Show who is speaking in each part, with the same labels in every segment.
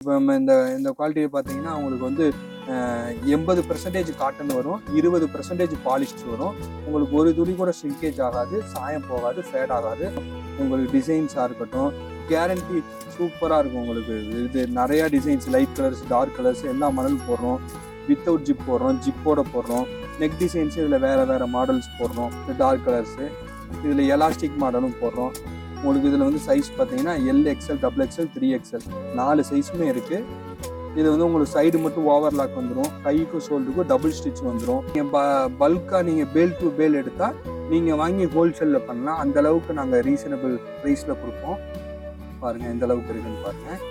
Speaker 1: இப்போ நம்ம இந்த இந்த குவாலிட்டியை பார்த்தீங்கன்னா உங்களுக்கு வந்து எண்பது பர்சன்டேஜ் காட்டன் வரும் இருபது பர்சன்டேஜ் பாலிஸ்டர் வரும் உங்களுக்கு ஒரு துளி கூட ஷ்ரிங்கேஜ் ஆகாது சாயம் போகாது ஃபேட் ஆகாது உங்களுக்கு டிசைன்ஸாக இருக்கட்டும் கேரண்டி சூப்பராக இருக்கும் உங்களுக்கு இது நிறையா designs light colours dark colours எல்லா மாடலும் போடுறோம் வித்தவுட் ஜிப் போடுறோம் ஜிப்போட போடுறோம் நெக் டிசைன்ஸ் இதில் வேறு வேறு மாடல்ஸ் போடுறோம் டார்க் கலர்ஸு இதில் எலாஸ்டிக் மாடலும் போடுறோம் உங்களுக்கு இதில் வந்து சைஸ் பார்த்தீங்கன்னா L XL double XL three XL நாலு சைஸுமே இருக்குது இது வந்து உங்களுக்கு சைடு மட்டும் ஓவர்லாக் வந்துடும் கைக்கும் ஷோல்டருக்கும் டபுள் ஸ்டிச் வந்துடும் நீங்கள் ப பல்காக நீங்கள் பேல் டு பேல் எடுத்தால் நீங்கள் வாங்கி ஹோல்சேலில் பண்ணலாம் அந்த அளவுக்கு நாங்கள் ரீசனபிள் ப்ரைஸில் கொடுப்போம் பாருங்கள் எந்த அளவுக்கு இருக்குன்னு பாருங்கள்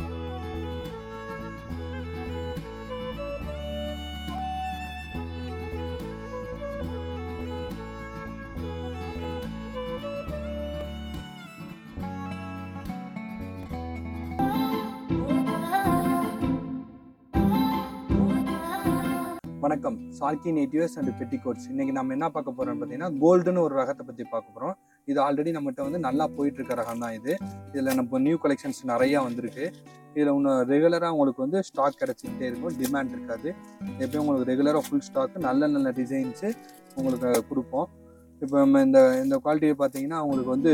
Speaker 1: வணக்கம் சால்கி நேட்டிவ்ஸ் அண்ட் பெட்டிகோட்ஸ் இன்னைக்கு நம்ம என்ன பார்க்க போறோம்னு பார்த்தீங்கன்னா கோல்டுன்னு ஒரு ரகத்தை பற்றி பார்க்க போகிறோம் இது ஆல்ரெடி நம்மகிட்ட வந்து நல்லா போயிட்டு இருக்க ரகம் தான் இது இதில் நம்ம நியூ கலெக்ஷன்ஸ் நிறையா வந்திருக்கு இதில் இன்னும் ரெகுலராக உங்களுக்கு வந்து ஸ்டாக் கிடச்சிக்கிட்டே இருக்கும் டிமாண்ட் இருக்காது எப்பயும் உங்களுக்கு ரெகுலராக ஃபுல் ஸ்டாக் நல்ல நல்ல டிசைன்ஸு உங்களுக்கு கொடுப்போம் இப்போ நம்ம இந்த இந்த குவாலிட்டியை பார்த்தீங்கன்னா உங்களுக்கு வந்து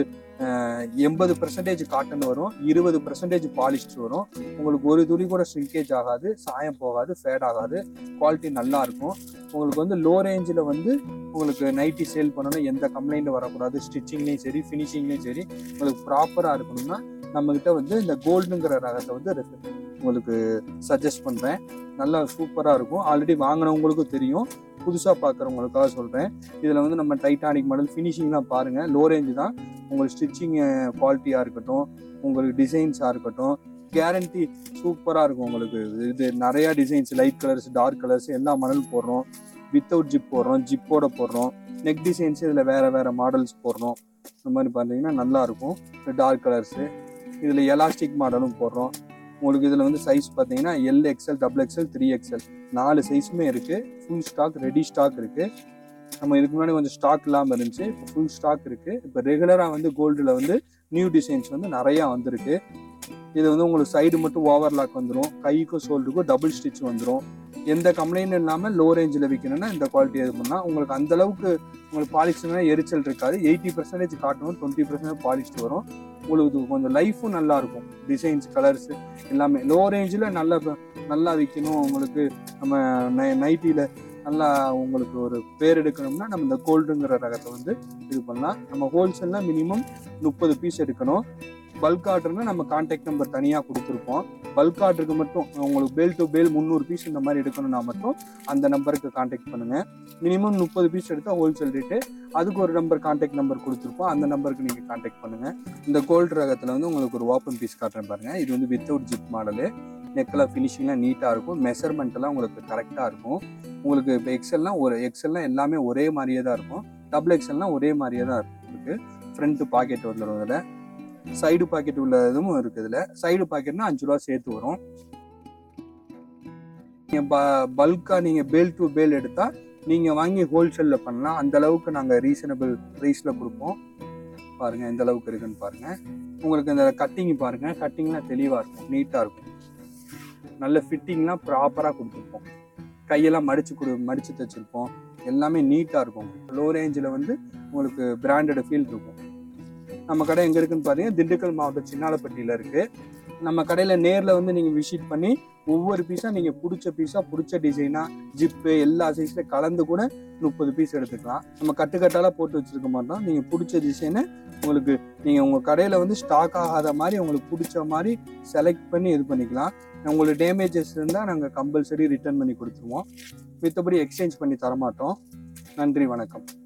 Speaker 1: எண்பது பர்சன்டேஜ் காட்டன் வரும் இருபது பர்சன்டேஜ் பாலிஸ்டர் வரும் உங்களுக்கு ஒரு துளி கூட ஷ்ரிங்கேஜ் ஆகாது சாயம் போகாது ஃபேட் ஆகாது குவாலிட்டி நல்லா இருக்கும் உங்களுக்கு வந்து லோ ரேஞ்சில் வந்து உங்களுக்கு நைட்டி சேல் பண்ணணும் எந்த கம்ப்ளைண்ட் வரக்கூடாது ஸ்டிச்சிங்லேயும் சரி ஃபினிஷிங்லேயும் சரி உங்களுக்கு ப்ராப்பராக இருக்கணும்னா நம்மக்கிட்ட வந்து இந்த கோல்டுங்கிற ரகத்தை வந்து ரெஃபர் உங்களுக்கு சஜஸ்ட் பண்ணுறேன் நல்லா சூப்பராக இருக்கும் ஆல்ரெடி வாங்கினவங்களுக்கும் தெரியும் புதுசாக பார்க்குறவங்களுக்காக சொல்கிறேன் இதில் வந்து நம்ம டைட்டானிக் மாடல் ஃபினிஷிங்லாம் பாருங்கள் லோ ரேஞ்சு தான் உங்களுக்கு ஸ்டிச்சிங் குவாலிட்டியாக இருக்கட்டும் உங்களுக்கு டிசைன்ஸாக இருக்கட்டும் கேரண்டி சூப்பராக இருக்கும் உங்களுக்கு இது நிறையா designs light colours dark colours எல்லா மாடலும் போடுறோம் வித்தவுட் ஜிப் போடுறோம் ஜிப்போட போடுறோம் நெக் டிசைன்ஸ் இதில் வேறு வேறு மாடல்ஸ் போடுறோம் இந்த மாதிரி பார்த்தீங்கன்னா நல்லாயிருக்கும் டார்க் கலர்ஸு இதில் எலாஸ்டிக் மாடலும் போடுறோம் உங்களுக்கு இதில் வந்து சைஸ் பார்த்தீங்கன்னா L XL double XL three XL நாலு சைஸுமே இருக்குது ஃபுல் ஸ்டாக் ரெடி ஸ்டாக் இருக்குது நம்ம இதுக்கு முன்னாடி கொஞ்சம் ஸ்டாக் இல்லாமல் இருந்துச்சு இப்போ ஃபுல் ஸ்டாக் இருக்குது இப்போ ரெகுலராக வந்து கோல்டில் வந்து நியூ டிசைன்ஸ் வந்து நிறையா வந்திருக்கு இது வந்து உங்களுக்கு சைடு மட்டும் ஓவர்லாக் வந்துடும் கைக்கும் ஷோல்டருக்கும் டபுள் ஸ்டிச் வந்துடும் எந்த கம்ப்ளைண்டும் இல்லாமல் லோ ரேஞ்சில் விற்கணும்னா இந்த குவாலிட்டி இது பண்ணால் உங்களுக்கு அந்த அளவுக்கு உங்களுக்கு பாலிஷ்னா எரிச்சல் இருக்காது எயிட்டி பர்சன்டேஜ் காட்டணும் டுவெண்ட்டி பர்சன்டேஜ் பாலிஷ்டு வரும் உங்களுக்கு இது கொஞ்சம் லைஃபும் நல்லா இருக்கும் டிசைன்ஸ் கலர்ஸ் எல்லாமே லோ ரேஞ்சில் நல்லா நல்லா விற்கணும் உங்களுக்கு நம்ம நை நைட்டியில் நல்லா உங்களுக்கு ஒரு பேர் எடுக்கணும்னா நம்ம இந்த கோல்டுங்கிற ரகத்தை வந்து இது பண்ணலாம் நம்ம ஹோல்சேல்னா மினிமம் முப்பது பீஸ் எடுக்கணும் பல்க் ஆர்டர்னா நம்ம கான்டாக்ட் நம்பர் தனியாக கொடுத்துருப்போம் பல்க் ஆர்டருக்கு மட்டும் உங்களுக்கு பேல் டு பேல் முந்நூறு பீஸ் இந்த மாதிரி எடுக்கணும்னா மட்டும் அந்த நம்பருக்கு கான்டாக்ட் பண்ணுங்க மினிமம் முப்பது பீஸ் எடுத்தால் ஹோல்சேல் ரேட்டு அதுக்கு ஒரு நம்பர் கான்டாக்ட் நம்பர் கொடுத்துருப்போம் அந்த நம்பருக்கு நீங்கள் கான்டாக்ட் பண்ணுங்க இந்த கோல்டு ரகத்தில் வந்து உங்களுக்கு ஒரு ஓப்பன் பீஸ் காட்டுறேன் பாருங்க இது வந்து வித்தவுட் ஜிப் மாடலு நெக்கில் ஃபினிஷிங்லாம் நீட்டாக இருக்கும் மெஷர்மெண்ட்லாம் உங்களுக்கு கரெக்டாக இருக்கும் உங்களுக்கு இப்போ எக்ஸல்லாம் ஒரு எக்ஸல்லாம் எல்லாமே ஒரே மாதிரியே தான் இருக்கும் டபுள் எக்ஸல்லாம் ஒரே மாதிரியே தான் இருக்கும் உங்களுக்கு ஃப்ரண்ட்டு பாக்கெட் வந்துடும் இதில் சைடு பாக்கெட் உள்ள இதுவும் இருக்குது இதில் சைடு பாக்கெட்னா அஞ்சு ரூபா சேர்த்து வரும் நீங்கள் ப பல்காக நீங்கள் பேல் டு பேல் எடுத்தால் நீங்கள் வாங்கி ஹோல்சேலில் பண்ணலாம் அந்த அளவுக்கு நாங்கள் ரீசனபிள் ப்ரைஸில் கொடுப்போம் பாருங்கள் எந்த அளவுக்கு இருக்குன்னு பாருங்கள் உங்களுக்கு இந்த கட்டிங் பாருங்கள் கட்டிங்லாம் தெளிவாக இருக்கும் நீட்டாக இருக்கும் நல்ல ஃபிட்டிங்லாம் ப்ராப்பராக கொடுத்துருப்போம் கையெல்லாம் மடித்து கொடு மடித்து தைச்சிருப்போம் எல்லாமே நீட்டாக இருக்கும் லோ ரேஞ்சில் வந்து உங்களுக்கு பிராண்டட் ஃபீல் இருக்கும் நம்ம கடை எங்கே இருக்குன்னு பார்த்தீங்கன்னா திண்டுக்கல் மாவட்டம் சின்னாலப்பட்டியில் இருக்குது நம்ம கடையில் நேரில் வந்து நீங்கள் விசிட் பண்ணி ஒவ்வொரு பீஸாக நீங்கள் பிடிச்ச பீஸாக பிடிச்ச டிசைனாக ஜிப்பு எல்லா சைஸ்லையும் கலந்து கூட முப்பது பீஸ் எடுத்துக்கலாம் நம்ம கட்டுக்கட்டாலாம் போட்டு வச்சுருக்க மாட்டோம் நீங்கள் பிடிச்ச டிசைனை உங்களுக்கு நீங்கள் உங்கள் கடையில் வந்து ஸ்டாக் ஆகாத மாதிரி உங்களுக்கு பிடிச்ச மாதிரி செலக்ட் பண்ணி இது பண்ணிக்கலாம் உங்களுக்கு டேமேஜஸ் இருந்தால் நாங்கள் கம்பல்சரி ரிட்டர்ன் பண்ணி கொடுத்துருவோம் மித்தபடி எக்ஸ்சேஞ்ச் பண்ணி தரமாட்டோம் நன்றி வணக்கம்